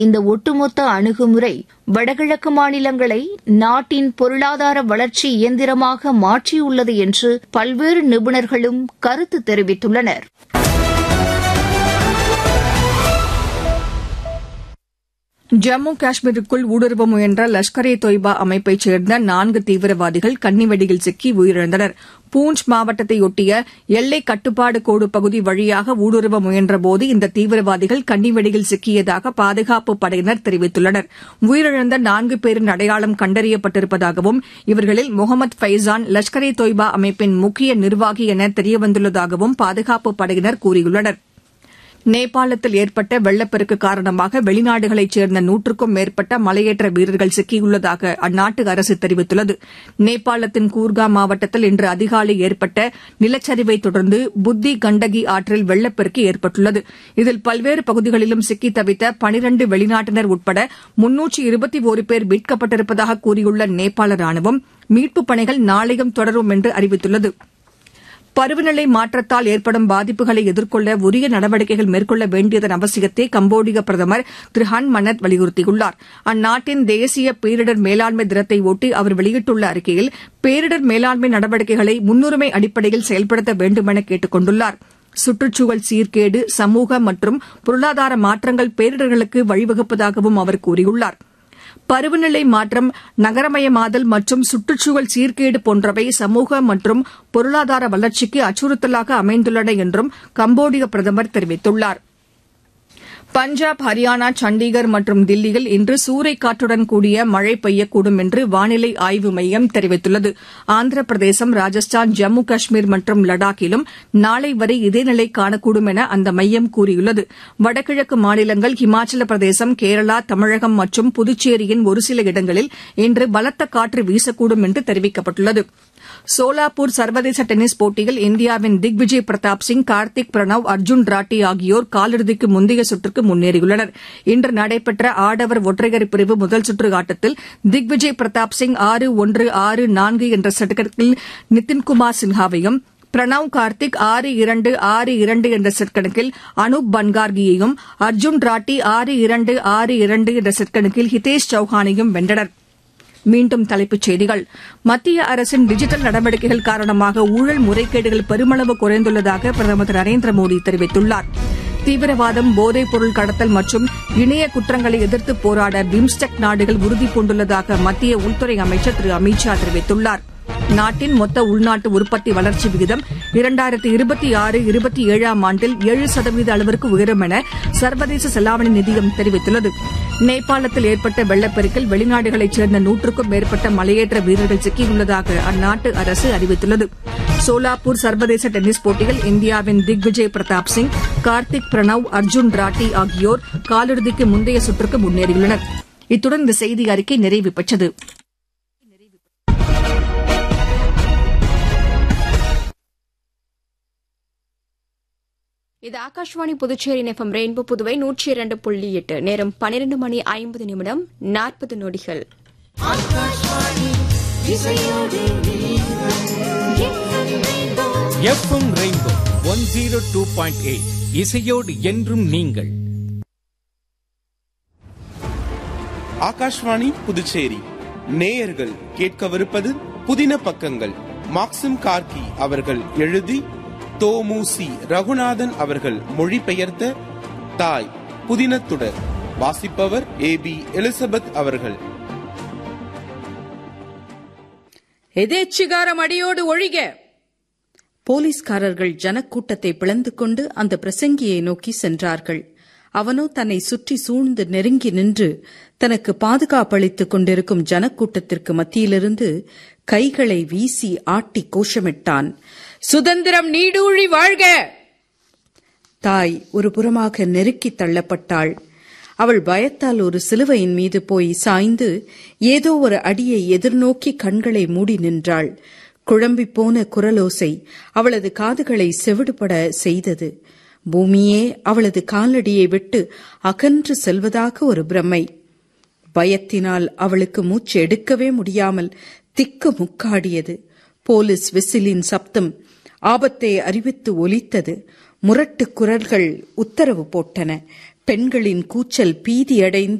இந்த ஒட்டுமொத்த அணுகுமுறை வடகிழக்கு மாநிலங்களை நாட்டின் பொருளாதார வளர்ச்சி இயந்திரமாக மாற்றியுள்ளது என்று பல்வேறு நிபுணர்களும் கருத்து தெரிவித்துள்ளனர் ஜம்மு காஷ்மீருக்குள் ஊடுருவ முயன்ற லஷ்கர் இ தொய்பா அமைப்பைச் சேர்ந்த நான்கு தீவிரவாதிகள் கன்னிவெடியில் சிக்கி உயிரிழந்தனர் பூஞ்ச் மாவட்டத்தையொட்டிய எல்லை கட்டுப்பாடு கோடு பகுதி வழியாக ஊடுருவ முயன்றபோது இந்த தீவிரவாதிகள் கன்னிவெடியில் சிக்கியதாக பாதுகாப்பு படையினர் தெரிவித்துள்ளனர் உயிரிழந்த நான்கு பேரின் அடையாளம் கண்டறியப்பட்டிருப்பதாகவும் இவர்களில் முகமது ஃபைசான் லஷ்கர் இ தொய்பா அமைப்பின் முக்கிய நிர்வாகி என தெரியவந்துள்ளதாகவும் பாதுகாப்பு படையினர் கூறியுள்ளனா் நேபாளத்தில் ஏற்பட்ட வெள்ளப்பெருக்கு காரணமாக வெளிநாடுகளைச் சேர்ந்த நூற்றுக்கும் மேற்பட்ட மலையேற்ற வீரர்கள் சிக்கியுள்ளதாக அந்நாட்டு அரசு தெரிவித்துள்ளது நேபாளத்தின் கூர்கா மாவட்டத்தில் இன்று அதிகாலை ஏற்பட்ட நிலச்சரிவை தொடர்ந்து புத்தி கண்டகி ஆற்றில் வெள்ளப்பெருக்கு ஏற்பட்டுள்ளது இதில் பல்வேறு பகுதிகளிலும் சிக்கி தவித்த பனிரண்டு வெளிநாட்டினர் உட்பட முன்னூற்று இருபத்தி ஒரு பேர் மீட்கப்பட்டிருப்பதாக கூறியுள்ள நேபாள ராணுவம் மீட்புப் பணிகள் நாளையும் தொடரும் என்று அறிவித்துள்ளது பருவநிலை மாற்றத்தால் ஏற்படும் பாதிப்புகளை எதிர்கொள்ள உரிய நடவடிக்கைகள் மேற்கொள்ள வேண்டியதன் அவசியத்தை கம்போடிய பிரதமர் திரு ஹன் மனத் வலியுறுத்தியுள்ளார் அந்நாட்டின் தேசிய பேரிடர் மேலாண்மை தினத்தை ஒட்டி அவர் வெளியிட்டுள்ள அறிக்கையில் பேரிடர் மேலாண்மை நடவடிக்கைகளை முன்னுரிமை அடிப்படையில் செயல்படுத்த வேண்டுமென கேட்டுக் கொண்டுள்ளார் சுற்றுச்சூழல் சீர்கேடு சமூக மற்றும் பொருளாதார மாற்றங்கள் பேரிடர்களுக்கு வழிவகுப்பதாகவும் அவர் கூறியுள்ளாா் பருவநிலை மாற்றம் நகரமயமாதல் மற்றும் சுற்றுச்சூழல் சீர்கேடு போன்றவை சமூக மற்றும் பொருளாதார வளர்ச்சிக்கு அச்சுறுத்தலாக அமைந்துள்ளன என்றும் கம்போடிய பிரதமர் தெரிவித்துள்ளார் பஞ்சாப் ஹரியானா சண்டிகர் மற்றும் தில்லியில் இன்று சூறைக்காற்றுடன் கூடிய மழை பெய்யக்கூடும் என்று வானிலை ஆய்வு மையம் தெரிவித்துள்ளது ஆந்திர பிரதேசம் ராஜஸ்தான் ஜம்மு காஷ்மீர் மற்றும் லடாக்கிலும் நாளை வரை இதே நிலை காணக்கூடும் என அந்த மையம் கூறியுள்ளது வடகிழக்கு மாநிலங்கள் இமாச்சல பிரதேசம் கேரளா தமிழகம் மற்றும் புதுச்சேரியின் ஒருசில இடங்களில் இன்று பலத்த காற்று வீசக்கூடும் என்று தெரிவிக்கப்பட்டுள்ளது சோலாப்பூர் சர்வதேச டென்னிஸ் போட்டியில் இந்தியாவின் திக்விஜய் பிரதாப் சிங் கார்த்திக் பிரணவ் அர்ஜுன் ராட்டி ஆகியோர் காலிறுதிக்கு முந்தைய சுற்றுக்கு முன்னேறியுள்ளனர் இன்று நடைபெற்ற ஆடவர் ஒற்றையர் பிரிவு முதல் சுற்று ஆட்டத்தில் திக்விஜய் பிரதாப் சிங் ஆறு ஒன்று ஆறு நான்கு என்ற செட்கணக்கில் நிதின்குமார் சின்ஹாவையும் பிரணவ் கார்த்திக் ஆறு இரண்டு ஆறு இரண்டு என்ற செட் கணக்கில் அனூப் பன்கார்கியையும் அர்ஜுன் ராட்டி ஆறு இரண்டு ஆறு இரண்டு என்ற செட் கணக்கில் ஹிதேஷ் சௌஹானையும் வென்றனர் மீண்டும் தலைப்புச் செய்திகள் மத்திய அரசின் டிஜிட்டல் நடவடிக்கைகள் காரணமாக ஊழல் முறைகேடுகள் பெருமளவு குறைந்துள்ளதாக பிரதமர் திரு நரேந்திர மோடி தெரிவித்துள்ளார் தீவிரவாதம் போதைப் பொருள் கடத்தல் மற்றும் இணைய குற்றங்களை எதிர்த்து போராட பிம்ஸ்டெக் நாடுகள் உறுதிபூண்டுள்ளதாக மத்திய உள்துறை அமைச்சர் திரு அமித் ஷா தெரிவித்துள்ளார் நாட்டின் மொத்த உள்நாட்டு உற்பத்தி வளர்ச்சி விகிதம் இரண்டாயிரத்தி இருபத்தி ஆறு இருபத்தி ஏழாம் ஆண்டில் ஏழு சதவீத அளவிற்கு உயரும் என சர்வதேச செலாவணி நிதியம் தெரிவித்துள்ளது நேபாளத்தில் ஏற்பட்ட வெள்ளப்பெருக்கில் வெளிநாடுகளைச் சேர்ந்த நூற்றுக்கும் மேற்பட்ட மலையேற்ற வீரர்கள் சிக்கியுள்ளதாக அந்நாட்டு அரசு அறிவித்துள்ளது சோலாப்பூர் சர்வதேச டென்னிஸ் போட்டியில் இந்தியாவின் திக்விஜய் பிரதாப் சிங் கார்த்திக் பிரணவ் அர்ஜுன் ராட்டி ஆகியோர் காலிறுதிக்கு முந்தைய சுற்றுக்கு முன்னேறியுள்ளனர் இத்துடன் இந்த செய்தி அறிக்கை நிறைவு பெற்றது இது ஆகாஷ்வாணி புதுச்சேரி எஃப்எம் ரெயின்போ புதுவை நூற்றி இரண்டு புள்ளி எட்டு நேரம் பன்னிரண்டு மணி ஐம்பது நிமிடம் நாற்பது நொடிகள் FM rainbow one zero two point eight இசையோடு என்றும் நீங்கள் ஆகாஷ்வாணி புதுச்சேரி நேயர்கள் கேட்கவிருப்பது புதின பக்கங்கள் மாக்சிம் கார்கி அவர்கள் எழுதி தோமுசி ரகுநாதன் அவர்கள் மொழிபெயர்த்த தாய் புதினத்துடர் வாசிப்பவர் ஏ பி எலிசபெத் அவர்கள் எதேச்சிகாரம் அடியோடு ஒழிக போலீஸ்காரர்கள் ஜனக்கூட்டத்தை பிளந்து கொண்டு அந்த பிரசங்கியை நோக்கி சென்றார்கள் அவனோ தன்னை சுற்றி சூழ்ந்து நெருங்கி நின்று தனக்கு பாதுகாப்பளித்துக் கொண்டிருக்கும் ஜனக்கூட்டத்திற்கு மத்தியிலிருந்து கைகளை வீசி ஆட்டி கோஷமிட்டான் சுதந்திரம் நீடூழி வாழ்க தாய் ஒரு புறமாக நெருக்கித் தள்ளப்பட்டாள் அவள் பயத்தால் ஒரு சிலுவையின் மீது போய் சாய்ந்து ஏதோ ஒரு அடியை எதிர்நோக்கி கண்களை மூடி நின்றாள் குழம்பிப் போன குரலோசை அவளது காதுகளை செவிடுபட செய்தது பூமியே அவளது காலடியை விட்டு அகன்று செல்வதாக ஒரு பிரமை பயத்தினால் அவளுக்கு மூச்சு எடுக்கவே முடியாமல் திக்கு முக்காடியது போலீஸ் விசிலின் சப்தம் ஆபத்தை அறிவித்து ஒலித்தது முரட்டு குரல்கள் உத்தரவு போட்டன பெண்களின் கூச்சல் பீதியடைந்து